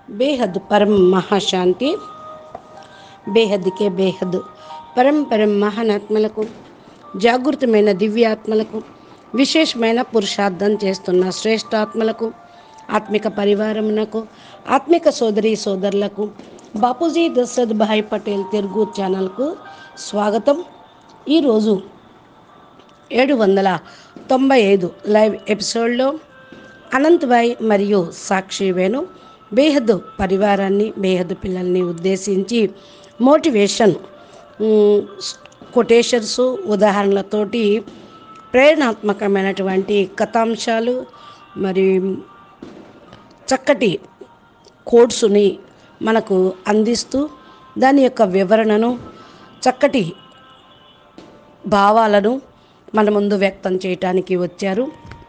బేహద్ పరం మహాశాంతి బేహద్కే బేహద్ పరం పరం మహానాత్మలకు జాగృతమైన దివ్యాత్మలకు విశేషమైన పురుషార్థం చేస్తున్న శ్రేష్టాత్మలకు ఆత్మిక పరివారమునకు ఆత్మిక సోదరి సోదరులకు బాపూజీ దశరథ్ భాయ్ పటేల్ తెలుగు ఛానల్కు స్వాగతం ఈరోజు ఏడు వందల తొంభై ఐదు లైవ్ ఎపిసోడ్లో అనంతభాయ్ మరియు సాక్షి వేణు బేహద్ పరివారాన్ని బేహద్ పిల్లల్ని ఉద్దేశించి మోటివేషన్ కొటేషన్స్ ఉదాహరణలతోటి ప్రేరణాత్మకమైనటువంటి కథాంశాలు మరి చక్కటి కోడ్సుని మనకు అందిస్తూ దాని యొక్క వివరణను చక్కటి భావాలను మన ముందు వ్యక్తం చేయటానికి వచ్చారు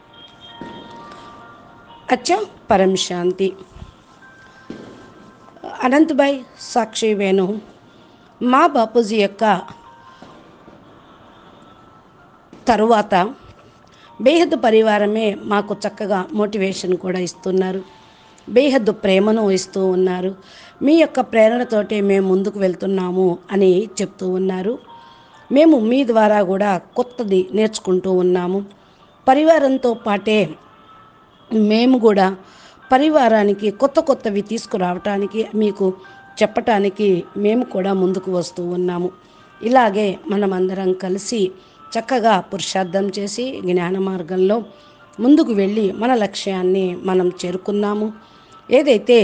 అచ్చా పరం శాంతి అనంతభాయ్ సాక్షి వేణు మా బాపూజీ యొక్క తరువాత బేహద్దు పరివారమే మాకు చక్కగా మోటివేషన్ కూడా ఇస్తున్నారు బేహద్దు ప్రేమను ఇస్తూ ఉన్నారు మీ యొక్క ప్రేరణతోటే మేము ముందుకు వెళ్తున్నాము అని చెప్తూ ఉన్నారు మేము మీ ద్వారా కూడా కొత్తది నేర్చుకుంటూ ఉన్నాము పరివారంతో పాటే మేము కూడా పరివారానికి కొత్త కొత్తవి తీసుకురావటానికి మీకు చెప్పటానికి మేము కూడా ముందుకు వస్తూ ఉన్నాము ఇలాగే మనమందరం కలిసి చక్కగా పురుషార్థం చేసి జ్ఞాన మార్గంలో ముందుకు వెళ్ళి మన లక్ష్యాన్ని మనం చేరుకున్నాము ఏదైతే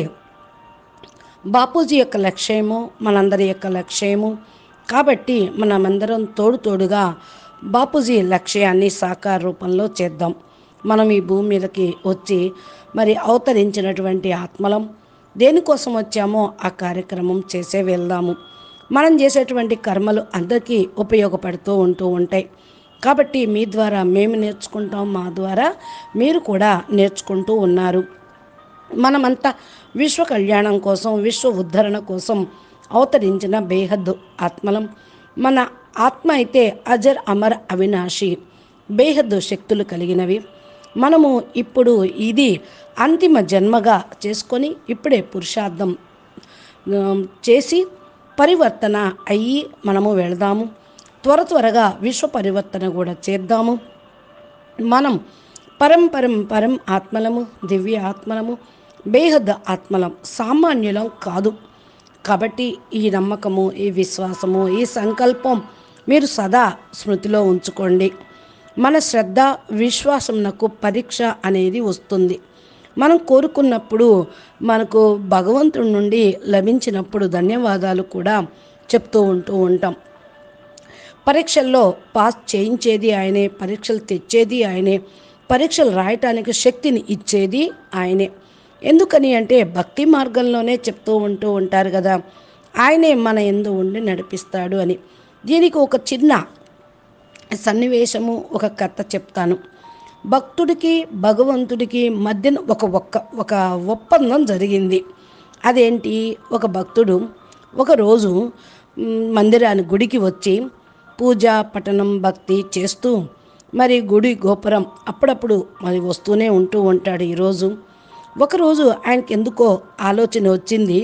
బాపూజీ యొక్క లక్ష్యము మనందరి యొక్క లక్ష్యము కాబట్టి మనమందరం తోడు తోడుగా బాపూజీ లక్ష్యాన్ని సాకార రూపంలో చేద్దాం మనం ఈ భూమి మీదకి వచ్చి మరి అవతరించినటువంటి ఆత్మలం దేనికోసం వచ్చామో ఆ కార్యక్రమం చేసే వెళ్దాము మనం చేసేటువంటి కర్మలు అందరికీ ఉపయోగపడుతూ ఉంటూ ఉంటాయి కాబట్టి మీ ద్వారా మేము నేర్చుకుంటాం మా ద్వారా మీరు కూడా నేర్చుకుంటూ ఉన్నారు మనమంతా విశ్వ కళ్యాణం కోసం విశ్వ ఉద్ధరణ కోసం అవతరించిన బేహద్దు ఆత్మలం మన ఆత్మ అయితే అజర్ అమర్ అవినాశి బేహద్దు శక్తులు కలిగినవి మనము ఇప్పుడు ఇది అంతిమ జన్మగా చేసుకొని ఇప్పుడే పురుషార్థం చేసి పరివర్తన అయ్యి మనము వెళదాము త్వర త్వరగా విశ్వ పరివర్తన కూడా చేద్దాము మనం పరం పరం పరం ఆత్మలము దివ్య ఆత్మలము బేహద్ ఆత్మలం సామాన్యులం కాదు కాబట్టి ఈ నమ్మకము ఈ విశ్వాసము ఈ సంకల్పం మీరు సదా స్మృతిలో ఉంచుకోండి మన శ్రద్ధ విశ్వాసంనకు పరీక్ష అనేది వస్తుంది మనం కోరుకున్నప్పుడు మనకు భగవంతుడి నుండి లభించినప్పుడు ధన్యవాదాలు కూడా చెప్తూ ఉంటూ ఉంటాం పరీక్షల్లో పాస్ చేయించేది ఆయనే పరీక్షలు తెచ్చేది ఆయనే పరీక్షలు రాయటానికి శక్తిని ఇచ్చేది ఆయనే ఎందుకని అంటే భక్తి మార్గంలోనే చెప్తూ ఉంటూ ఉంటారు కదా ఆయనే మన ఎందు ఉండి నడిపిస్తాడు అని దీనికి ఒక చిన్న సన్నివేశము ఒక కథ చెప్తాను భక్తుడికి భగవంతుడికి మధ్యన ఒక ఒక్క ఒక ఒప్పందం జరిగింది అదేంటి ఒక భక్తుడు ఒకరోజు మందిరానికి గుడికి వచ్చి పూజ పఠనం భక్తి చేస్తూ మరి గుడి గోపురం అప్పుడప్పుడు మరి వస్తూనే ఉంటూ ఉంటాడు ఈరోజు ఒకరోజు ఆయనకి ఎందుకో ఆలోచన వచ్చింది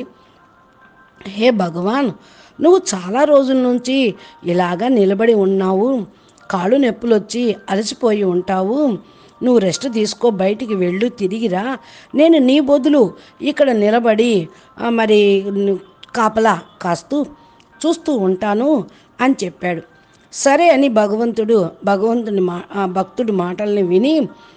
హే భగవాన్ నువ్వు చాలా రోజుల నుంచి ఇలాగా నిలబడి ఉన్నావు కాళ్ళు నొప్పులు వచ్చి అలసిపోయి ఉంటావు నువ్వు రెస్ట్ తీసుకో బయటికి వెళ్ళు తిరిగిరా నేను నీ బదులు ఇక్కడ నిలబడి మరి కాపలా కాస్తూ చూస్తూ ఉంటాను అని చెప్పాడు సరే అని భగవంతుడు భగవంతుని మా భక్తుడి మాటల్ని విని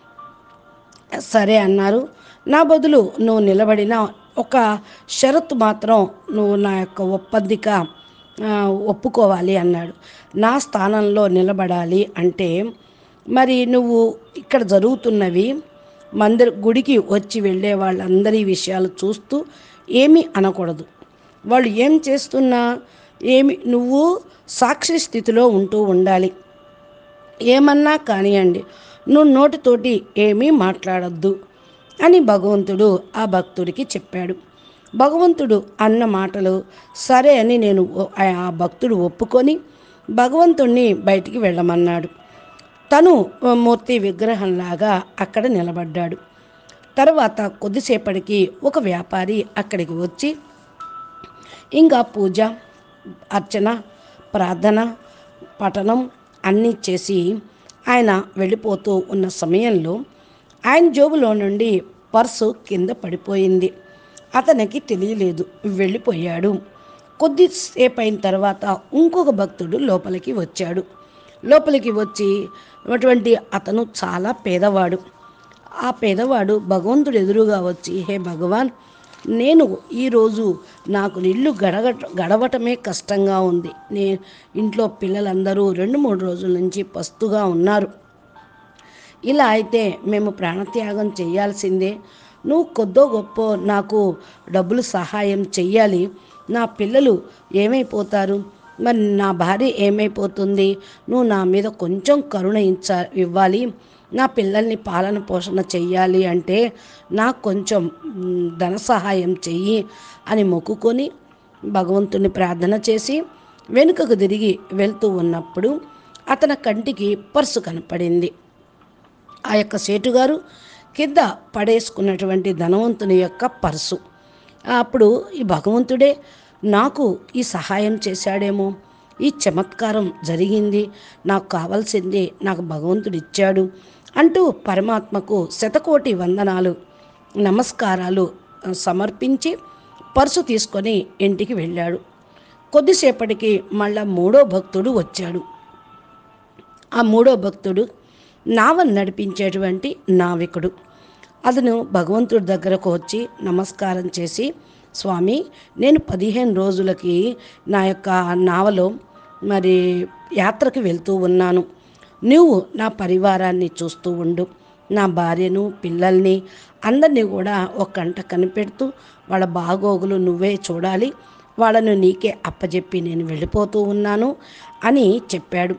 సరే అన్నారు నా బదులు నువ్వు నిలబడిన ఒక షరతు మాత్రం నువ్వు నా యొక్క ఒప్పందిక ఒప్పుకోవాలి అన్నాడు నా స్థానంలో నిలబడాలి అంటే మరి నువ్వు ఇక్కడ జరుగుతున్నవి మందిర గుడికి వచ్చి వెళ్ళే వాళ్ళందరి విషయాలు చూస్తూ ఏమీ అనకూడదు వాళ్ళు ఏం చేస్తున్నా ఏమి నువ్వు సాక్షి స్థితిలో ఉంటూ ఉండాలి ఏమన్నా కానివ్వండి నువ్వు నోటితోటి ఏమీ మాట్లాడద్దు అని భగవంతుడు ఆ భక్తుడికి చెప్పాడు భగవంతుడు అన్న మాటలు సరే అని నేను ఆ భక్తుడు ఒప్పుకొని భగవంతుణ్ణి బయటికి వెళ్ళమన్నాడు తను మూర్తి విగ్రహంలాగా అక్కడ నిలబడ్డాడు తర్వాత కొద్దిసేపటికి ఒక వ్యాపారి అక్కడికి వచ్చి ఇంకా పూజ అర్చన ప్రార్థన పఠనం అన్నీ చేసి ఆయన వెళ్ళిపోతూ ఉన్న సమయంలో ఆయన జోబులో నుండి పర్సు కింద పడిపోయింది అతనికి తెలియలేదు వెళ్ళిపోయాడు కొద్దిసేపు అయిన తర్వాత ఇంకొక భక్తుడు లోపలికి వచ్చాడు లోపలికి వచ్చి అటువంటి అతను చాలా పేదవాడు ఆ పేదవాడు భగవంతుడు ఎదురుగా వచ్చి హే భగవాన్ నేను ఈరోజు నాకు ఇల్లు గడగ గడవటమే కష్టంగా ఉంది నే ఇంట్లో పిల్లలందరూ రెండు మూడు రోజుల నుంచి పస్తుగా ఉన్నారు ఇలా అయితే మేము ప్రాణత్యాగం చేయాల్సిందే నువ్వు కొద్దో గొప్ప నాకు డబ్బులు సహాయం చెయ్యాలి నా పిల్లలు ఏమైపోతారు మరి నా భార్య ఏమైపోతుంది నువ్వు నా మీద కొంచెం కరుణ ఇచ్చ ఇవ్వాలి నా పిల్లల్ని పాలన పోషణ చెయ్యాలి అంటే నాకు కొంచెం మ్, ధన సహాయం చెయ్యి అని మొక్కుకొని భగవంతుని ప్రార్థన చేసి వెనుకకు తిరిగి వెళ్తూ ఉన్నప్పుడు అతని కంటికి పర్సు కనపడింది ఆ యొక్క సేటుగారు కింద పడేసుకున్నటువంటి ధనవంతుని యొక్క పర్సు అప్పుడు ఈ భగవంతుడే నాకు ఈ సహాయం చేశాడేమో ఈ చమత్కారం జరిగింది నాకు కావాల్సింది నాకు భగవంతుడు ఇచ్చాడు అంటూ పరమాత్మకు శతకోటి వందనాలు నమస్కారాలు ఆ, సమర్పించి పర్సు తీసుకొని ఇంటికి వెళ్ళాడు కొద్దిసేపటికి మళ్ళా మూడో భక్తుడు వచ్చాడు ఆ మూడో భక్తుడు నావను నడిపించేటువంటి నావికుడు అతను భగవంతుడి దగ్గరకు వచ్చి నమస్కారం చేసి స్వామి నేను పదిహేను రోజులకి నా యొక్క నావలో మరి యాత్రకు వెళ్తూ ఉన్నాను నువ్వు నా పరివారాన్ని చూస్తూ ఉండు నా భార్యను పిల్లల్ని అందరినీ కూడా ఒక కంట కనిపెడుతూ వాళ్ళ బాగోగులు నువ్వే చూడాలి వాళ్ళను నీకే అప్పజెప్పి నేను వెళ్ళిపోతూ ఉన్నాను అని చెప్పాడు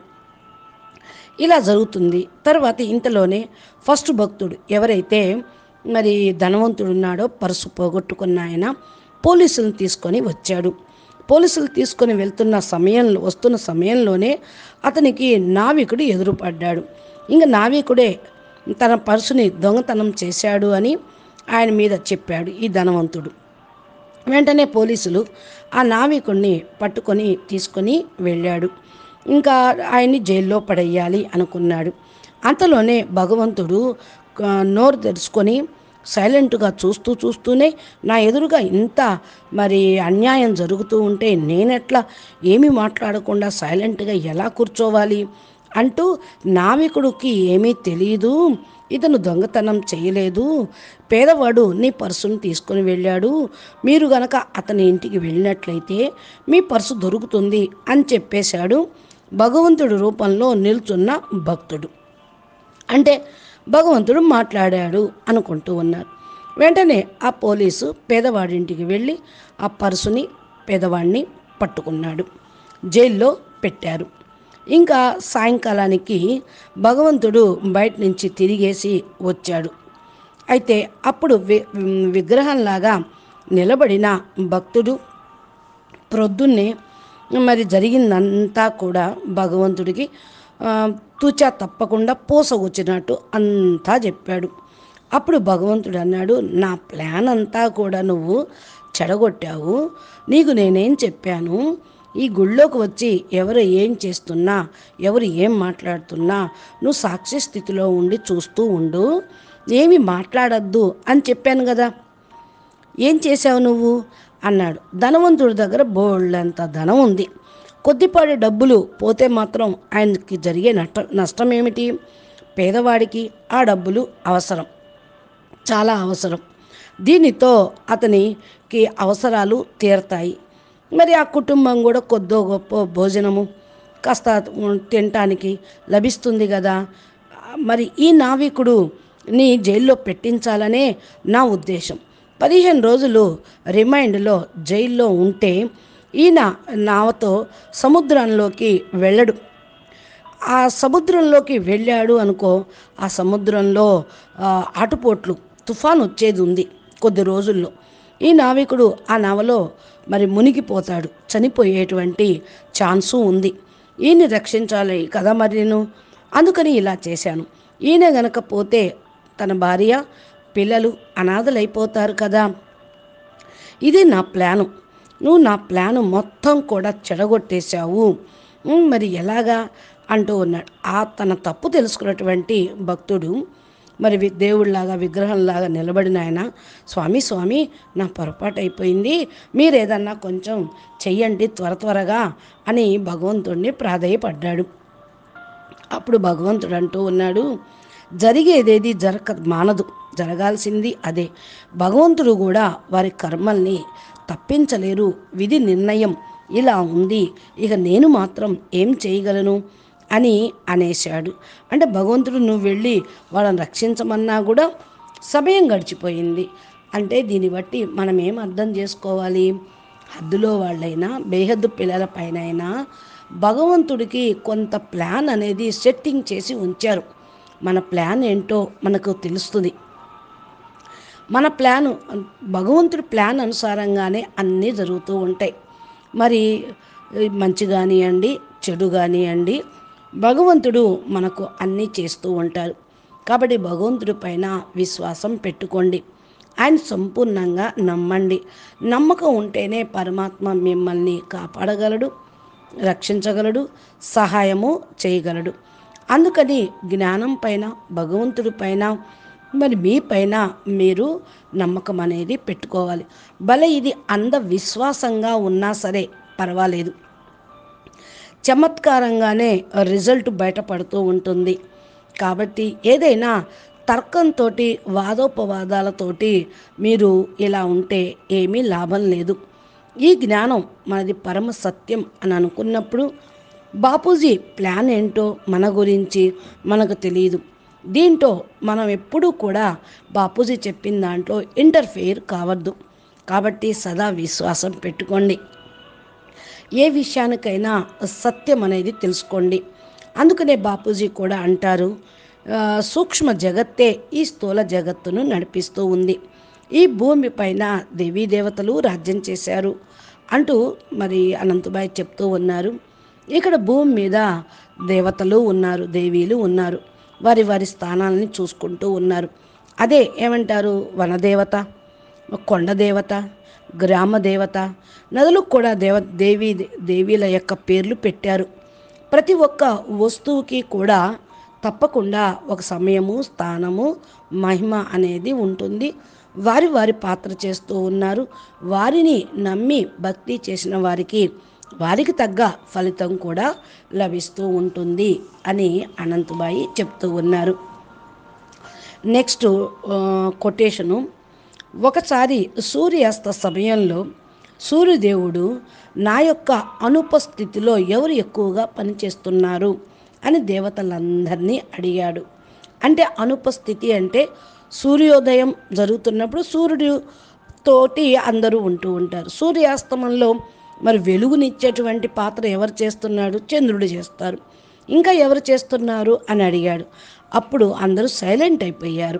ఇలా జరుగుతుంది తర్వాత ఇంతలోనే ఫస్ట్ భక్తుడు ఎవరైతే మరి ధనవంతుడు ఉన్నాడో పర్సు పోగొట్టుకున్న ఆయన పోలీసులను తీసుకొని వచ్చాడు పోలీసులు తీసుకొని వెళ్తున్న సమయంలో వస్తున్న సమయంలోనే అతనికి నావికుడు ఎదురుపడ్డాడు ఇంకా నావికుడే తన పర్సుని దొంగతనం చేశాడు అని ఆయన మీద చెప్పాడు ఈ ధనవంతుడు వెంటనే పోలీసులు ఆ నావికుడిని పట్టుకొని తీసుకొని వెళ్ళాడు ఇంకా ఆయన్ని జైల్లో పడేయాలి అనుకున్నాడు అంతలోనే భగవంతుడు ఆ, నోరు తెరుచుకొని సైలెంట్గా చూస్తూ చూస్తూనే నా ఎదురుగా ఇంత మరి అన్యాయం జరుగుతూ ఉంటే నేనెట్లా ఏమీ మాట్లాడకుండా సైలెంట్గా ఎలా కూర్చోవాలి అంటూ నావికుడికి ఏమీ తెలియదు ఇతను దొంగతనం చేయలేదు పేదవాడు నీ పర్సును తీసుకొని వెళ్ళాడు మీరు గనక అతని ఇంటికి వెళ్ళినట్లయితే మీ పర్సు దొరుకుతుంది అని చెప్పేశాడు భగవంతుడి రూపంలో నిల్చున్న భక్తుడు అంటే భగవంతుడు మాట్లాడాడు అనుకుంటూ ఉన్నారు వెంటనే ఆ పోలీసు పేదవాడింటికి వెళ్ళి ఆ పర్సుని పేదవాడిని పట్టుకున్నాడు జైల్లో పెట్టారు ఇంకా సాయంకాలానికి భగవంతుడు బయట నుంచి తిరిగేసి వచ్చాడు అయితే అప్పుడు వి విగ్రహంలాగా నిలబడిన భక్తుడు ప్రొద్దున్నే మరి జరిగిందంతా కూడా భగవంతుడికి ఆ, తూచా తప్పకుండా పోసగొచ్చినట్టు అంతా చెప్పాడు అప్పుడు భగవంతుడు అన్నాడు నా ప్లాన్ అంతా కూడా నువ్వు చెడగొట్టావు నీకు నేనేం చెప్పాను ఈ గుళ్ళోకి వచ్చి ఎవరు ఏం చేస్తున్నా ఎవరు ఏం మాట్లాడుతున్నా నువ్వు సాక్షి స్థితిలో ఉండి చూస్తూ ఉండు ఏమి మాట్లాడద్దు అని చెప్పాను కదా ఏం చేశావు నువ్వు అన్నాడు ధనవంతుడి దగ్గర బోళ్ళంత ధనం ఉంది కొద్దిపాటి డబ్బులు పోతే మాత్రం ఆయనకి జరిగే నష్ట నష్టం ఏమిటి పేదవాడికి ఆ డబ్బులు అవసరం చాలా అవసరం దీనితో అతనికి అవసరాలు తీరతాయి మరి ఆ కుటుంబం కూడా కొద్దో గొప్ప భోజనము కాస్త తినటానికి లభిస్తుంది కదా మరి ఈ నావికుడు నీ జైల్లో పెట్టించాలనే నా ఉద్దేశం పదిహేను రోజులు రిమైండ్లో జైల్లో ఉంటే ఈయన నావతో సముద్రంలోకి వెళ్ళడు ఆ సముద్రంలోకి వెళ్ళాడు అనుకో ఆ సముద్రంలో ఆ, ఆటుపోట్లు తుఫాన్ వచ్చేది ఉంది కొద్ది రోజుల్లో ఈ నావికుడు ఆ నావలో మరి మునిగిపోతాడు చనిపోయేటువంటి ఛాన్సు ఉంది ఈయన్ని రక్షించాలి కదా మరి నేను అందుకని ఇలా చేశాను ఈయన గనక పోతే తన భార్య పిల్లలు అనాథలైపోతారు కదా ఇది నా ప్లాను నువ్వు నా ప్లాను మొత్తం కూడా చెడగొట్టేశావు ఉమ్, మరి ఎలాగా అంటూ ఉన్నాడు ఆ తన తప్పు తెలుసుకున్నటువంటి భక్తుడు మరి వి- దేవుడిలాగా విగ్రహంలాగా నిలబడిన ఆయన స్వామి స్వామి నా పొరపాటు అయిపోయింది మీరు ఏదన్నా కొంచెం చెయ్యండి త్వర త్వరగా అని భగవంతుడిని ప్రాధేయపడ్డాడు అప్పుడు భగవంతుడు అంటూ ఉన్నాడు జరిగేదేది జరగ మానదు జరగాల్సింది అదే భగవంతుడు కూడా వారి కర్మల్ని తప్పించలేరు విధి నిర్ణయం ఇలా ఉంది ఇక నేను మాత్రం ఏం చేయగలను అని అనేశాడు అంటే భగవంతుడు నువ్వు వెళ్ళి వాళ్ళని రక్షించమన్నా కూడా సమయం గడిచిపోయింది అంటే దీన్ని బట్టి మనం ఏం అర్థం చేసుకోవాలి హద్దులో వాళ్ళైనా బేహద్దు పిల్లల పైన భగవంతుడికి కొంత ప్లాన్ అనేది సెట్టింగ్ చేసి ఉంచారు మన ప్లాన్ ఏంటో మనకు తెలుస్తుంది మన ప్లాను భగవంతుడి ప్లాన్ అనుసారంగానే అన్నీ జరుగుతూ ఉంటాయి మరి ఈ మంచి కానివ్వండి చెడు కానివ్వండి భగవంతుడు మనకు అన్నీ చేస్తూ ఉంటారు కాబట్టి భగవంతుడి పైన విశ్వాసం పెట్టుకోండి ఆయన సంపూర్ణంగా నమ్మండి నమ్మకం ఉంటేనే పరమాత్మ మిమ్మల్ని కాపాడగలడు రక్షించగలడు సహాయము చేయగలడు అందుకని జ్ఞానం పైన భగవంతుడి పైన మరి మీ పైన మీరు నమ్మకం అనేది పెట్టుకోవాలి భలే ఇది అంధ విశ్వాసంగా ఉన్నా సరే పర్వాలేదు చమత్కారంగానే రిజల్ట్ బయటపడుతూ ఉంటుంది కాబట్టి ఏదైనా తర్కంతో వాదోపవాదాలతోటి మీరు ఇలా ఉంటే ఏమీ లాభం లేదు ఈ జ్ఞానం మనది పరమ సత్యం అని అనుకున్నప్పుడు బాపూజీ ప్లాన్ ఏంటో మన గురించి మనకు తెలియదు దీంట్లో మనం ఎప్పుడూ కూడా బాపూజీ చెప్పిన దాంట్లో ఇంటర్ఫియర్ కావద్దు కాబట్టి సదా విశ్వాసం పెట్టుకోండి ఏ విషయానికైనా సత్యం అనేది తెలుసుకోండి అందుకనే బాపూజీ కూడా అంటారు ఆ, సూక్ష్మ జగత్తే ఈ స్థూల జగత్తును నడిపిస్తూ ఉంది ఈ భూమి పైన దేవీ దేవతలు రాజ్యం చేశారు అంటూ మరి అనంతబాయి చెప్తూ ఉన్నారు ఇక్కడ భూమి మీద దేవతలు ఉన్నారు దేవీలు ఉన్నారు వారి వారి స్థానాలని చూసుకుంటూ ఉన్నారు అదే ఏమంటారు వనదేవత కొండ దేవత గ్రామ దేవత నదులకు కూడా దేవ దేవి దేవీల యొక్క పేర్లు పెట్టారు ప్రతి ఒక్క వస్తువుకి కూడా తప్పకుండా ఒక సమయము స్థానము మహిమ అనేది ఉంటుంది వారి వారి పాత్ర చేస్తూ ఉన్నారు వారిని నమ్మి భక్తి చేసిన వారికి వారికి తగ్గ ఫలితం కూడా లభిస్తూ ఉంటుంది అని అనంతబాయి చెప్తూ ఉన్నారు నెక్స్ట్ కొటేషను ఒకసారి సూర్యాస్త సమయంలో సూర్యదేవుడు నా యొక్క అనుపస్థితిలో ఎవరు ఎక్కువగా పనిచేస్తున్నారు అని దేవతలందరినీ అడిగాడు అంటే అనుపస్థితి అంటే సూర్యోదయం జరుగుతున్నప్పుడు సూర్యుడు తోటి అందరూ ఉంటూ ఉంటారు సూర్యాస్తమంలో మరి వెలుగునిచ్చేటువంటి పాత్ర ఎవరు చేస్తున్నాడు చంద్రుడు చేస్తారు ఇంకా ఎవరు చేస్తున్నారు అని అడిగాడు అప్పుడు అందరూ సైలెంట్ అయిపోయారు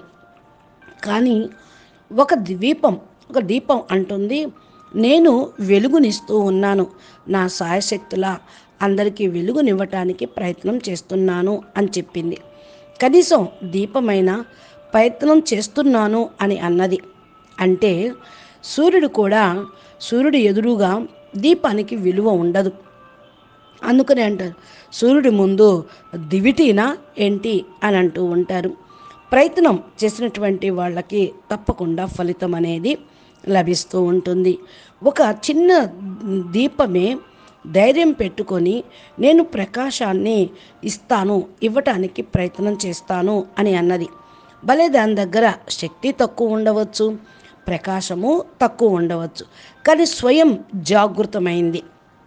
కానీ ఒక దీపం ఒక దీపం అంటుంది నేను వెలుగునిస్తూ ఉన్నాను నా సాయశక్తుల అందరికీ వెలుగునివ్వటానికి ప్రయత్నం చేస్తున్నాను అని చెప్పింది కనీసం దీపమైన ప్రయత్నం చేస్తున్నాను అని అన్నది అంటే సూర్యుడు కూడా సూర్యుడు ఎదురుగా దీపానికి విలువ ఉండదు అందుకని అంటారు సూర్యుడి ముందు దివిటీనా ఏంటి అని అంటూ ఉంటారు ప్రయత్నం చేసినటువంటి వాళ్ళకి తప్పకుండా ఫలితం అనేది లభిస్తూ ఉంటుంది ఒక చిన్న దీపమే ధైర్యం పెట్టుకొని నేను ప్రకాశాన్ని ఇస్తాను ఇవ్వటానికి ప్రయత్నం చేస్తాను అని అన్నది భలే దాని దగ్గర శక్తి తక్కువ ఉండవచ్చు ప్రకాశము తక్కువ ఉండవచ్చు కానీ స్వయం జాగృతమైంది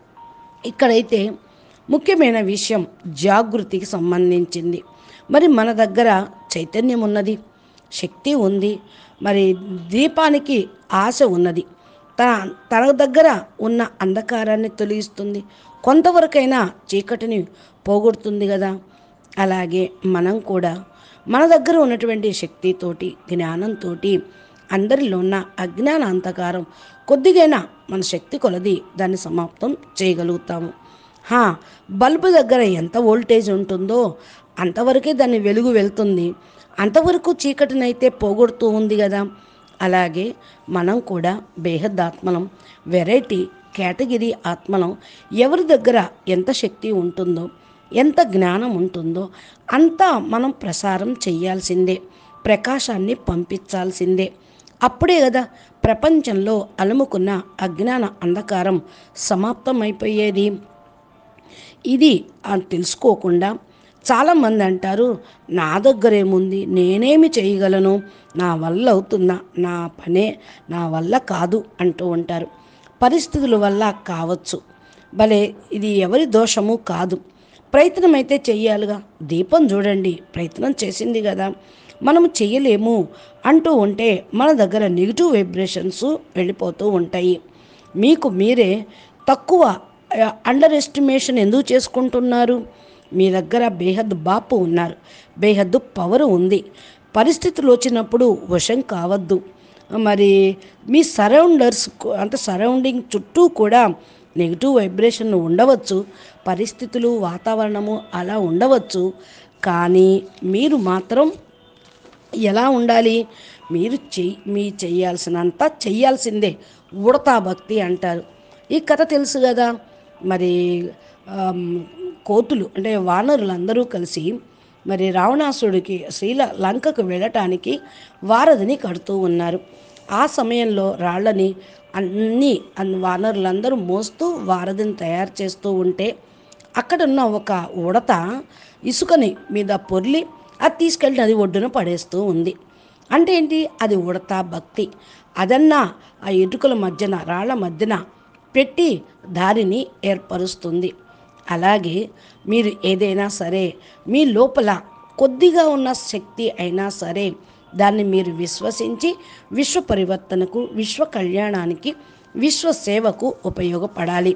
ఇక్కడైతే ముఖ్యమైన విషయం జాగృతికి సంబంధించింది మరి మన దగ్గర చైతన్యం ఉన్నది శక్తి ఉంది మరి దీపానికి ఆశ ఉన్నది తన తన దగ్గర ఉన్న అంధకారాన్ని తొలగిస్తుంది కొంతవరకైనా చీకటిని పోగొడుతుంది కదా అలాగే మనం కూడా మన దగ్గర ఉన్నటువంటి శక్తితోటి జ్ఞానంతో అందరిలో ఉన్న అజ్ఞాన అంధకారం కొద్దిగైనా మన శక్తి కొలది దాన్ని సమాప్తం చేయగలుగుతాము హా బల్బు దగ్గర ఎంత వోల్టేజ్ ఉంటుందో అంతవరకే దాని వెలుగు వెళ్తుంది అంతవరకు చీకటినైతే పోగొడుతూ ఉంది కదా అలాగే మనం కూడా బేహద్ ఆత్మలం వెరైటీ కేటగిరీ ఆత్మలం ఎవరి దగ్గర ఎంత శక్తి ఉంటుందో ఎంత జ్ఞానం ఉంటుందో అంతా మనం ప్రసారం చేయాల్సిందే ప్రకాశాన్ని పంపించాల్సిందే అప్పుడే కదా ప్రపంచంలో అలుముకున్న అజ్ఞాన అంధకారం సమాప్తమైపోయేది ఇది అని తెలుసుకోకుండా చాలామంది అంటారు నా దగ్గర ఏముంది నేనేమి చేయగలను నా వల్ల అవుతుందా నా పనే నా వల్ల కాదు అంటూ ఉంటారు పరిస్థితుల వల్ల కావచ్చు భలే ఇది ఎవరి దోషము కాదు ప్రయత్నం అయితే చెయ్యాలిగా దీపం చూడండి ప్రయత్నం చేసింది కదా మనం చెయ్యలేము అంటూ ఉంటే మన దగ్గర నెగిటివ్ వైబ్రేషన్స్ వెళ్ళిపోతూ ఉంటాయి మీకు మీరే తక్కువ అండర్ ఎస్టిమేషన్ ఎందుకు చేసుకుంటున్నారు మీ దగ్గర బేహద్ బాపు ఉన్నారు బేహద్దు పవర్ ఉంది పరిస్థితులు వచ్చినప్పుడు వశం కావద్దు మరి మీ సరౌండర్స్ అంటే సరౌండింగ్ చుట్టూ కూడా నెగిటివ్ వైబ్రేషన్ ఉండవచ్చు పరిస్థితులు వాతావరణము అలా ఉండవచ్చు కానీ మీరు మాత్రం ఎలా ఉండాలి మీరు చెయ్యి మీ చెయ్యాల్సినంత చెయ్యాల్సిందే ఉడతా భక్తి అంటారు ఈ కథ తెలుసు కదా మరి ఆమ్, కోతులు అంటే వానరులందరూ కలిసి మరి రావణాసుడికి శ్రీల లంకకు వెళ్ళటానికి వారధిని కడుతూ ఉన్నారు ఆ సమయంలో రాళ్ళని అన్ని అన్ని వానరులందరూ మోస్తూ వారధిని తయారు చేస్తూ ఉంటే అక్కడున్న ఒక ఉడత ఇసుకని మీద పొర్లి అది తీసుకెళ్ళి నది ఒడ్డున పడేస్తూ ఉంది అంటే ఏంటి అది ఉడత భక్తి అదన్నా ఆ ఇటుకల మధ్యన రాళ్ల మధ్యన పెట్టి దారిని ఏర్పరుస్తుంది అలాగే మీరు ఏదైనా సరే మీ లోపల కొద్దిగా ఉన్న శక్తి అయినా సరే దాన్ని మీరు విశ్వసించి విశ్వ పరివర్తనకు విశ్వ కళ్యాణానికి విశ్వ సేవకు ఉపయోగపడాలి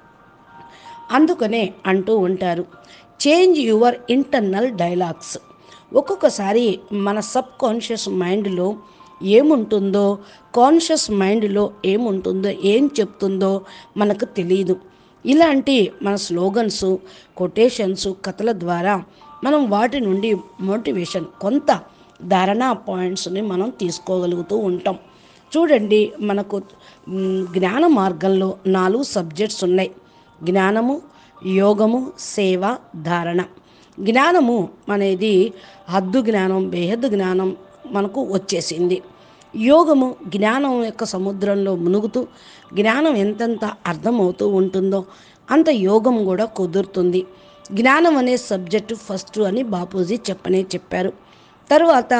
అందుకనే అంటూ ఉంటారు చేంజ్ యువర్ ఇంటర్నల్ డైలాగ్స్ ఒక్కొక్కసారి మన సబ్ కాన్షియస్ మైండ్లో ఏముంటుందో కాన్షియస్ మైండ్లో ఏముంటుందో ఏం చెప్తుందో మనకు తెలియదు ఇలాంటి మన స్లోగన్స్ కొటేషన్స్ కథల ద్వారా మనం వాటి నుండి మోటివేషన్ కొంత ధారణా పాయింట్స్ని మనం తీసుకోగలుగుతూ ఉంటాం చూడండి మనకు మ్, జ్ఞాన మార్గంలో నాలుగు సబ్జెక్ట్స్ ఉన్నాయి జ్ఞానము యోగము సేవ ధారణ జ్ఞానము అనేది హద్దు జ్ఞానం బేహద్దు జ్ఞానం మనకు వచ్చేసింది యోగము జ్ఞానం యొక్క సముద్రంలో మునుగుతూ జ్ఞానం ఎంతెంత అర్థమవుతూ ఉంటుందో అంత యోగం కూడా కుదురుతుంది జ్ఞానం అనే సబ్జెక్టు ఫస్ట్ అని బాపూజీ చెప్పనే చెప్పారు తర్వాత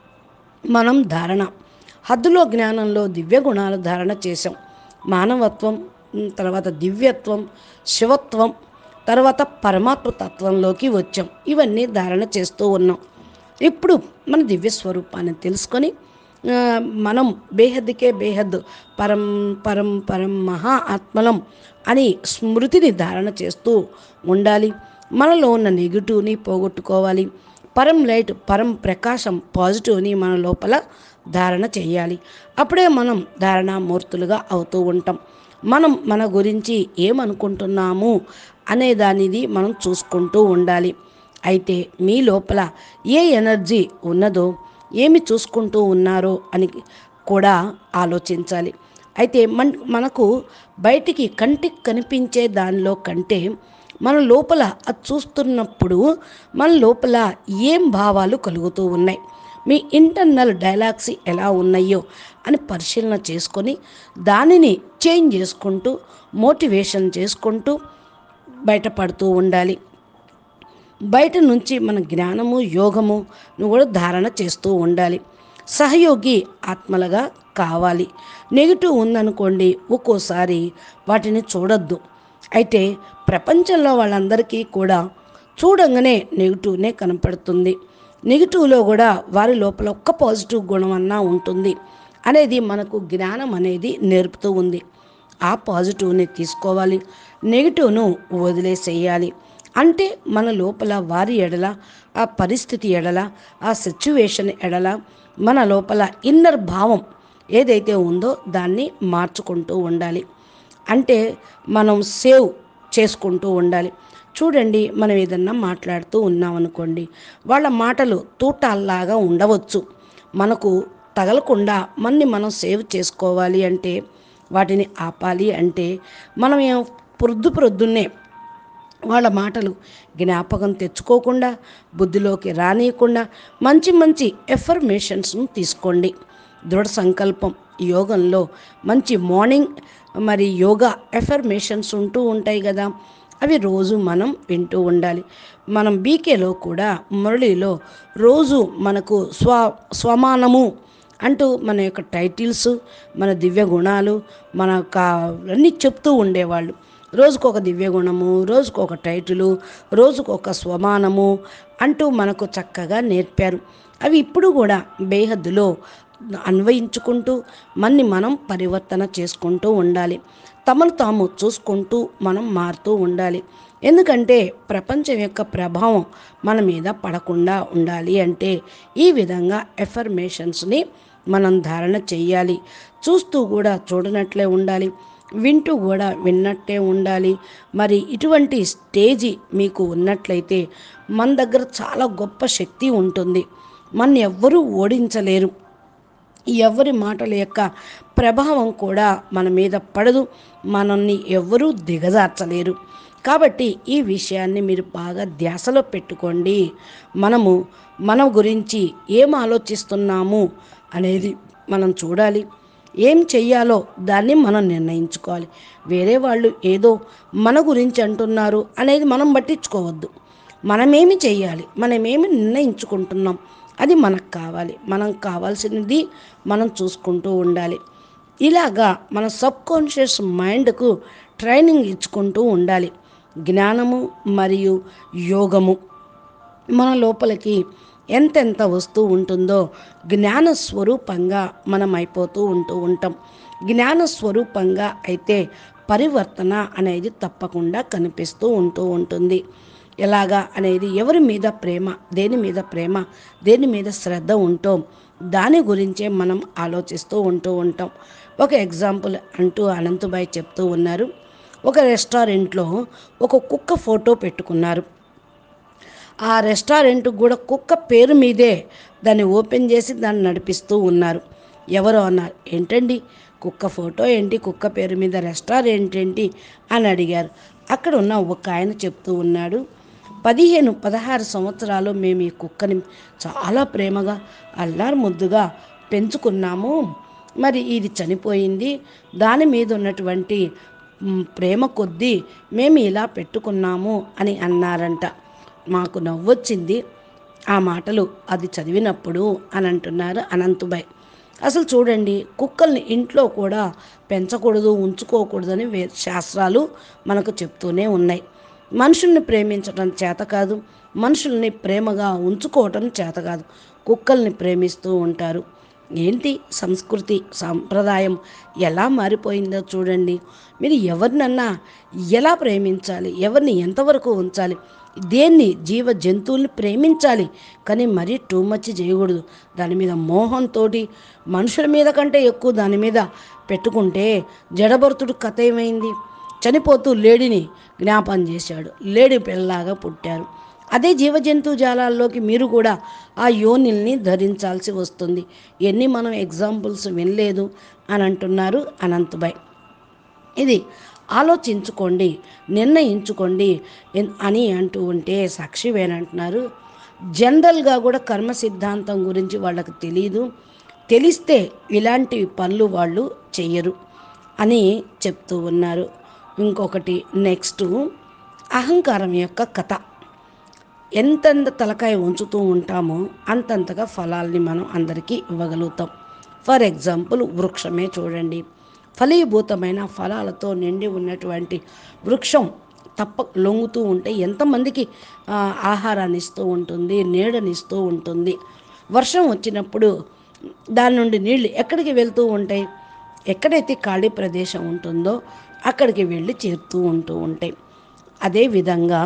మనం ధారణ హద్దులో జ్ఞానంలో దివ్య గుణాల ధారణ చేసాం మానవత్వం ఉమ్, తర్వాత దివ్యత్వం శివత్వం తర్వాత పరమాత్మ తత్వంలోకి వచ్చాం ఇవన్నీ ధారణ చేస్తూ ఉన్నాం ఇప్పుడు మన దివ్య స్వరూపాన్ని తెలుసుకొని ఆ, మనం బేహద్దుకే బేహద్ పరం పరం పరం మహా ఆత్మలం అని స్మృతిని ధారణ చేస్తూ ఉండాలి మనలో ఉన్న నెగిటివ్ని పోగొట్టుకోవాలి పరం లైట్ పరం ప్రకాశం పాజిటివ్ని మన లోపల ధారణ చేయాలి అప్పుడే మనం ధారణామూర్తులుగా అవుతూ ఉంటాం మనం మన గురించి ఏమనుకుంటున్నాము అనే దానిది మనం చూసుకుంటూ ఉండాలి అయితే మీ లోపల ఏ ఎనర్జీ ఉన్నదో ఏమి చూసుకుంటూ ఉన్నారో అని కూడా ఆలోచించాలి అయితే మన మనకు బయటికి కంటికి కనిపించే దానిలో కంటే మన లోపల అది చూస్తున్నప్పుడు మన లోపల ఏం భావాలు కలుగుతూ ఉన్నాయి మీ ఇంటర్నల్ డైలాగ్స్ ఎలా ఉన్నాయో అని పరిశీలన చేసుకొని దానిని చేంజ్ చేసుకుంటూ మోటివేషన్ చేసుకుంటూ బయటపడుతూ ఉండాలి బయట నుంచి మన జ్ఞానము యోగము కూడా ధారణ చేస్తూ ఉండాలి సహయోగి ఆత్మలుగా కావాలి నెగిటివ్ ఉందనుకోండి ఒక్కోసారి వాటిని చూడొద్దు అయితే ప్రపంచంలో వాళ్ళందరికీ కూడా చూడంగానే నెగిటివ్నే కనపడుతుంది నెగిటివ్లో కూడా వారి లోపల ఒక్క పాజిటివ్ గుణం అన్నా ఉంటుంది అనేది మనకు జ్ఞానం అనేది నేర్పుతూ ఉంది ఆ పాజిటివ్ని తీసుకోవాలి నెగిటివ్ను వదిలేసేయాలి అంటే మన లోపల వారి ఎడల ఆ పరిస్థితి ఎడల ఆ సిచ్యువేషన్ ఎడల మన లోపల ఇన్నర్ భావం ఏదైతే ఉందో దాన్ని మార్చుకుంటూ ఉండాలి అంటే మనం సేవ్ చేసుకుంటూ ఉండాలి చూడండి మనం ఏదన్నా మాట్లాడుతూ ఉన్నాం అనుకోండి వాళ్ళ మాటలు తూటాల్లాగా ఉండవచ్చు మనకు తగలకుండా మన్ని మనం సేవ్ చేసుకోవాలి అంటే వాటిని ఆపాలి అంటే మనం ఏం ప్రొద్దు ప్రొద్దున్నే వాళ్ళ మాటలు జ్ఞాపకం తెచ్చుకోకుండా బుద్ధిలోకి రానియకుండా మంచి మంచి ఎఫర్మేషన్స్ను తీసుకోండి దృఢ సంకల్పం యోగంలో మంచి మార్నింగ్ మరి యోగా ఎఫర్మేషన్స్ ఉంటూ ఉంటాయి కదా అవి రోజు మనం వింటూ ఉండాలి మనం బీకేలో కూడా మురళిలో రోజు మనకు స్వ స్వమానము అంటూ మన యొక్క టైటిల్స్ మన దివ్య గుణాలు మన యొక్క అన్నీ చెప్తూ ఉండేవాళ్ళు రోజుకొక దివ్య గుణము రోజుకొక టైటిలు రోజుకొక స్వమానము అంటూ మనకు చక్కగా నేర్పారు అవి ఇప్పుడు కూడా బేహద్దులో అన్వయించుకుంటూ మన్ని మనం పరివర్తన చేసుకుంటూ ఉండాలి తమను తాము చూసుకుంటూ మనం మారుతూ ఉండాలి ఎందుకంటే ప్రపంచం యొక్క ప్రభావం మన మీద పడకుండా ఉండాలి అంటే ఈ విధంగా ఎఫర్మేషన్స్ని మనం ధారణ చేయాలి చూస్తూ కూడా చూడనట్లే ఉండాలి వింటూ కూడా విన్నట్టే ఉండాలి మరి ఇటువంటి స్టేజీ మీకు ఉన్నట్లయితే మన దగ్గర చాలా గొప్ప శక్తి ఉంటుంది మన ఎవ్వరూ ఓడించలేరు ఎవరి మాటల యొక్క ప్రభావం కూడా మన మీద పడదు మనల్ని ఎవ్వరూ దిగజార్చలేరు కాబట్టి ఈ విషయాన్ని మీరు బాగా ధ్యాసలో పెట్టుకోండి మనము మన గురించి ఏం ఆలోచిస్తున్నాము అనేది మనం చూడాలి ఏం చెయ్యాలో దాన్ని మనం నిర్ణయించుకోవాలి వేరే వాళ్ళు ఏదో మన గురించి అంటున్నారు అనేది మనం పట్టించుకోవద్దు మనమేమి చెయ్యాలి మనమేమి నిర్ణయించుకుంటున్నాం అది మనకు కావాలి మనం కావాల్సినది మనం చూసుకుంటూ ఉండాలి ఇలాగా మన సబ్ కాన్షియస్ మైండ్కు ట్రైనింగ్ ఇచ్చుకుంటూ ఉండాలి జ్ఞానము మరియు యోగము మన లోపలికి ఎంతెంత వస్తూ ఉంటుందో జ్ఞాన స్వరూపంగా మనం అయిపోతూ ఉంటూ ఉంటాం జ్ఞాన స్వరూపంగా అయితే పరివర్తన అనేది తప్పకుండా కనిపిస్తూ ఉంటూ ఉంటుంది ఎలాగా అనేది ఎవరి మీద ప్రేమ దేని మీద ప్రేమ దేని మీద శ్రద్ధ ఉంటో దాని గురించే మనం ఆలోచిస్తూ ఉంటూ ఉంటాం ఒక ఎగ్జాంపుల్ అంటూ అనంతబాయ్ చెప్తూ ఉన్నారు ఒక రెస్టారెంట్లో ఒక కుక్క ఫోటో పెట్టుకున్నారు ఆ రెస్టారెంట్ కూడా కుక్క పేరు మీదే దాన్ని ఓపెన్ చేసి దాన్ని నడిపిస్తూ ఉన్నారు ఎవరో అన్నారు ఏంటండి కుక్క ఫోటో ఏంటి కుక్క పేరు మీద రెస్టారెంట్ ఏంటి అని అడిగారు అక్కడ ఉన్న ఒక ఆయన చెప్తూ ఉన్నాడు పదిహేను పదహారు సంవత్సరాలు మేము ఈ కుక్కని చాలా ప్రేమగా అల్లారు ముద్దుగా పెంచుకున్నాము మరి ఇది చనిపోయింది దాని మీద ఉన్నటువంటి మ్, ప్రేమ కొద్దీ మేము ఇలా పెట్టుకున్నాము అని అన్నారంట మాకు నవ్వొచ్చింది ఆ మాటలు అది చదివినప్పుడు అని అంటున్నారు అనంతుబాయ్ అసలు చూడండి కుక్కల్ని ఇంట్లో కూడా పెంచకూడదు ఉంచుకోకూడదని వే శాస్త్రాలు మనకు చెప్తూనే ఉన్నాయి మనుషుల్ని ప్రేమించడం చేత కాదు మనుషుల్ని ప్రేమగా ఉంచుకోవటం చేత కాదు కుక్కల్ని ప్రేమిస్తూ ఉంటారు ఏంటి సంస్కృతి సాంప్రదాయం ఎలా మారిపోయిందో చూడండి మీరు ఎవరినన్నా ఎలా ప్రేమించాలి ఎవరిని ఎంతవరకు ఉంచాలి దేన్ని జీవ జంతువుల్ని ప్రేమించాలి కానీ మరీ టూ మచ్ చేయకూడదు దాని మీద మోహంతో మనుషుల మీద కంటే ఎక్కువ దాని మీద పెట్టుకుంటే జడభరతుడు కథ ఏమైంది చనిపోతూ లేడిని జ్ఞాపం చేశాడు లేడి పిల్లలాగా పుట్టారు అదే జీవజంతు జాలాల్లోకి మీరు కూడా ఆ యోనిల్ని ధరించాల్సి వస్తుంది ఎన్ని మనం ఎగ్జాంపుల్స్ వినలేదు అని అంటున్నారు అనంతబాయ్ ఇది ఆలోచించుకోండి నిర్ణయించుకోండి ఎన్- అని అంటూ ఉంటే సాక్షివేనంటున్నారు జనరల్గా కూడా కర్మ సిద్ధాంతం గురించి వాళ్ళకి తెలియదు తెలిస్తే ఇలాంటి పనులు వాళ్ళు చెయ్యరు అని చెప్తూ ఉన్నారు ఇంకొకటి నెక్స్ట్ అహంకారం యొక్క కథ ఎంతెంత తలకాయ ఉంచుతూ ఉంటామో అంతంతగా ఫలాల్ని మనం అందరికీ ఇవ్వగలుగుతాం ఫర్ ఎగ్జాంపుల్ వృక్షమే చూడండి ఫలీభూతమైన ఫలాలతో నిండి ఉన్నటువంటి వృక్షం తప్ప లొంగుతూ ఉంటే ఎంతమందికి ఆ, ఆహారాన్ని ఇస్తూ ఉంటుంది నీడనిస్తూ ఉంటుంది వర్షం వచ్చినప్పుడు దాని నుండి నీళ్లు ఎక్కడికి వెళ్తూ ఉంటాయి ఎక్కడైతే ఖాళీ ప్రదేశం ఉంటుందో అక్కడికి వెళ్ళి చేరుతూ ఉంటూ ఉంటాయి అదేవిధంగా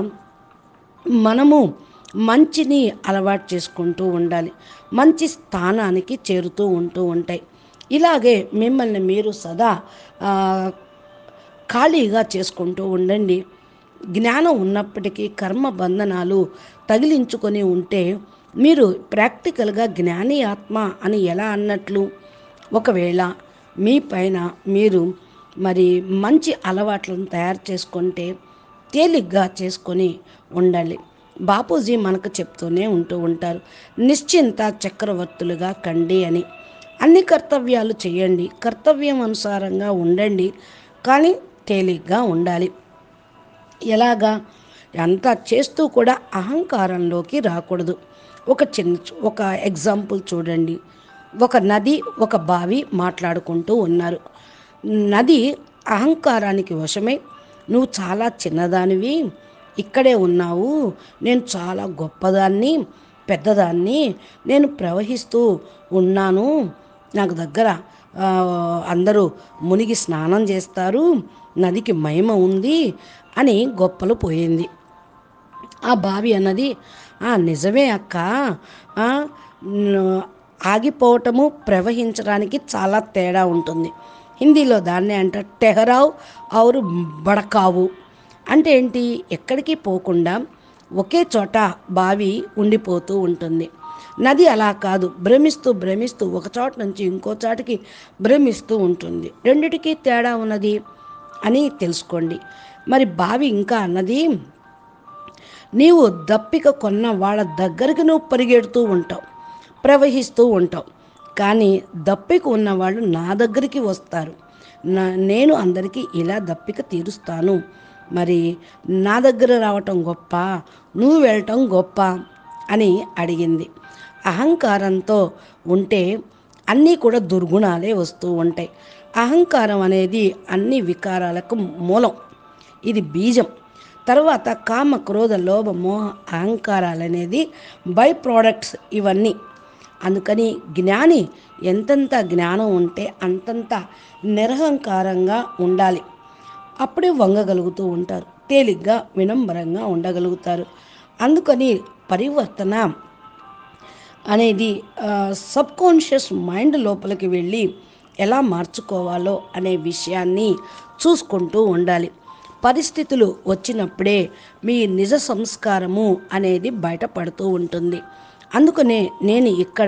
మనము మంచిని అలవాటు చేసుకుంటూ ఉండాలి మంచి స్థానానికి చేరుతూ ఉంటూ ఉంటాయి ఇలాగే మిమ్మల్ని మీరు సదా ఆ, ఖాళీగా చేసుకుంటూ ఉండండి జ్ఞానం ఉన్నప్పటికీ కర్మ బంధనాలు తగిలించుకొని ఉంటే మీరు ప్రాక్టికల్గా జ్ఞాని ఆత్మ అని ఎలా అన్నట్లు ఒకవేళ మీ పైన మీరు మరి మంచి అలవాట్లను తయారు చేసుకుంటే తేలిగ్గా చేసుకొని ఉండాలి బాపూజీ మనకు చెప్తూనే ఉంటూ ఉంటారు నిశ్చింత చక్రవర్తులుగా కండి అని అన్ని కర్తవ్యాలు చేయండి కర్తవ్యం అనుసారంగా ఉండండి కానీ తేలిగ్గా ఉండాలి ఎలాగా అంతా చేస్తూ కూడా అహంకారంలోకి రాకూడదు ఒక చిన్న ఒక ఎగ్జాంపుల్ చూడండి ఒక నది ఒక బావి మాట్లాడుకుంటూ ఉన్నారు నది అహంకారానికి వశమై నువ్వు చాలా చిన్నదానివి ఇక్కడే ఉన్నావు నేను చాలా గొప్పదాన్ని పెద్దదాన్ని నేను ప్రవహిస్తూ ఉన్నాను నాకు దగ్గర ఆ, అందరూ మునిగి స్నానం చేస్తారు నదికి మహిమ ఉంది అని గొప్పలు పోయింది ఆ బావి అన్నది "ఆ, నిజమే అక్క ఆ, న- ఆగిపోవటము ప్రవహించడానికి చాలా తేడా ఉంటుంది హిందీలో దాన్నే అంటారు టెహరావ్ ఔరు బడకావు అంటే ఏంటి ఎక్కడికి పోకుండా ఒకే చోట బావి ఉండిపోతూ ఉంటుంది నది అలా కాదు భ్రమిస్తూ భ్రమిస్తూ ఒక చోట నుంచి ఇంకో చోటకి భ్రమిస్తూ ఉంటుంది రెండిటికి తేడా ఉన్నది అని తెలుసుకోండి మరి బావి ఇంకా అన్నది నీవు దప్పిక కొన్న వాళ్ళ దగ్గరికి నువ్వు పరిగెడుతూ ఉంటావు ప్రవహిస్తూ ఉంటావు కానీ దప్పిక ఉన్నవాళ్ళు నా దగ్గరికి వస్తారు నా నేను అందరికీ ఇలా దప్పిక తీరుస్తాను మరి నా దగ్గర రావటం గొప్ప నువ్వు వెళ్ళటం గొప్ప అని అడిగింది అహంకారంతో ఉంటే అన్నీ కూడా దుర్గుణాలే వస్తూ ఉంటాయి అహంకారం అనేది అన్ని వికారాలకు మూలం ఇది బీజం తర్వాత కామ క్రోధ లోభ మోహ అహంకారాలు అనేది బై ప్రోడక్ట్స్ ఇవన్నీ అందుకని జ్ఞాని ఎంతెంత జ్ఞానం ఉంటే అంతంత నిరహంకారంగా ఉండాలి అప్పుడే వంగగలుగుతూ ఉంటారు తేలిగ్గా వినంబరంగా ఉండగలుగుతారు అందుకని పరివర్తన అనేది సబ్ కాన్షియస్ మైండ్ లోపలికి వెళ్ళి ఎలా మార్చుకోవాలో అనే విషయాన్ని చూసుకుంటూ ఉండాలి పరిస్థితులు వచ్చినప్పుడే మీ నిజ సంస్కారము అనేది బయటపడుతూ ఉంటుంది అందుకనే నేను ఇక్కడ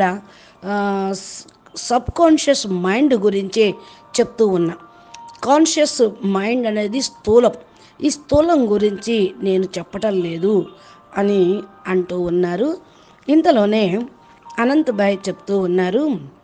సబ్ కాన్షియస్ మైండ్ గురించే చెప్తూ ఉన్నా కాన్షియస్ మైండ్ అనేది స్థూలం ఈ స్థూలం గురించి నేను చెప్పటం లేదు అని అంటూ ఉన్నారు ఇంతలోనే అనంతబాయ్ చెప్తూ ఉన్నారు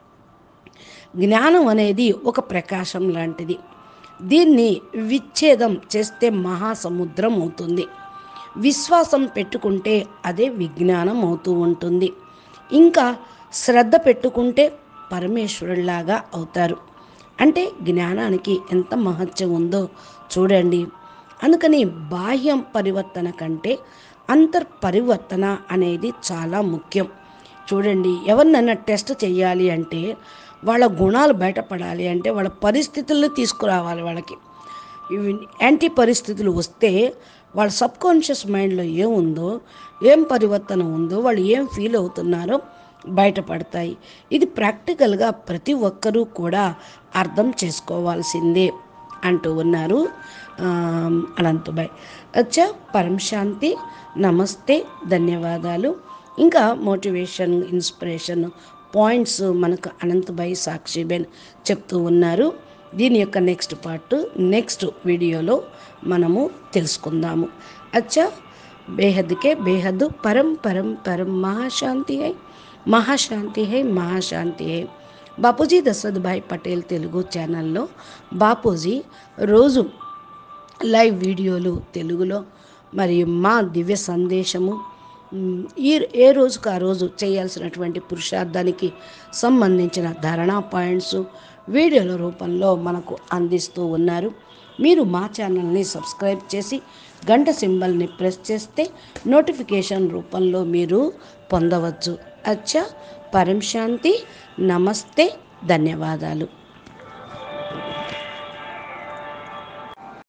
జ్ఞానం అనేది ఒక ప్రకాశం లాంటిది దీన్ని విచ్ఛేదం చేస్తే మహాసముద్రం అవుతుంది విశ్వాసం పెట్టుకుంటే అదే విజ్ఞానం అవుతూ ఉంటుంది ఇంకా శ్రద్ధ పెట్టుకుంటే పరమేశ్వరుడిలాగా అవుతారు అంటే జ్ఞానానికి ఎంత మహత్యం ఉందో చూడండి అందుకని బాహ్యం పరివర్తన కంటే అంతర్ పరివర్తన అనేది చాలా ముఖ్యం చూడండి ఎవరినైనా టెస్ట్ చేయాలి అంటే వాళ్ళ గుణాలు బయటపడాలి అంటే వాళ్ళ పరిస్థితులను తీసుకురావాలి వాళ్ళకి ఇవి యాంటీ పరిస్థితులు వస్తే వాళ్ళ సబ్ కాన్షియస్ మైండ్లో ఏముందో ఏం పరివర్తన ఉందో వాళ్ళు ఏం ఫీల్ అవుతున్నారో బయటపడతాయి ఇది ప్రాక్టికల్గా ప్రతి ఒక్కరూ కూడా అర్థం చేసుకోవాల్సిందే అంటూ ఉన్నారు ఆ, అనంతబాయ్ అచ్చా పరం శాంతి నమస్తే ధన్యవాదాలు ఇంకా మోటివేషన్ ఇన్స్పిరేషన్ పాయింట్స్ మనకు అనంతబాయి సాక్షిబెన్ చెప్తూ ఉన్నారు దీని యొక్క నెక్స్ట్ పార్ట్ నెక్స్ట్ వీడియోలో మనము తెలుసుకుందాము అచ్చా బేహద్కే బేహద్దు పరం పరం పరం మహాశాంతి హై మహాశాంతి హై మహాశాంతి హై బాపూజీ దశరథ్భాయ్ పటేల్ తెలుగు ఛానల్లో బాపూజీ రోజు లైవ్ వీడియోలు తెలుగులో మరియు మా దివ్య సందేశము మ్, ఈ ఏ రోజుకు ఆ రోజు చేయాల్సినటువంటి పురుషార్థానికి సంబంధించిన ధారణా పాయింట్స్ వీడియోల రూపంలో మనకు అందిస్తూ ఉన్నారు మీరు మా ఛానల్ని సబ్స్క్రైబ్ చేసి గంట సింబల్ని ప్రెస్ చేస్తే నోటిఫికేషన్ రూపంలో మీరు పొందవచ్చు అచ్చా పరం శాంతి నమస్తే ధన్యవాదాలు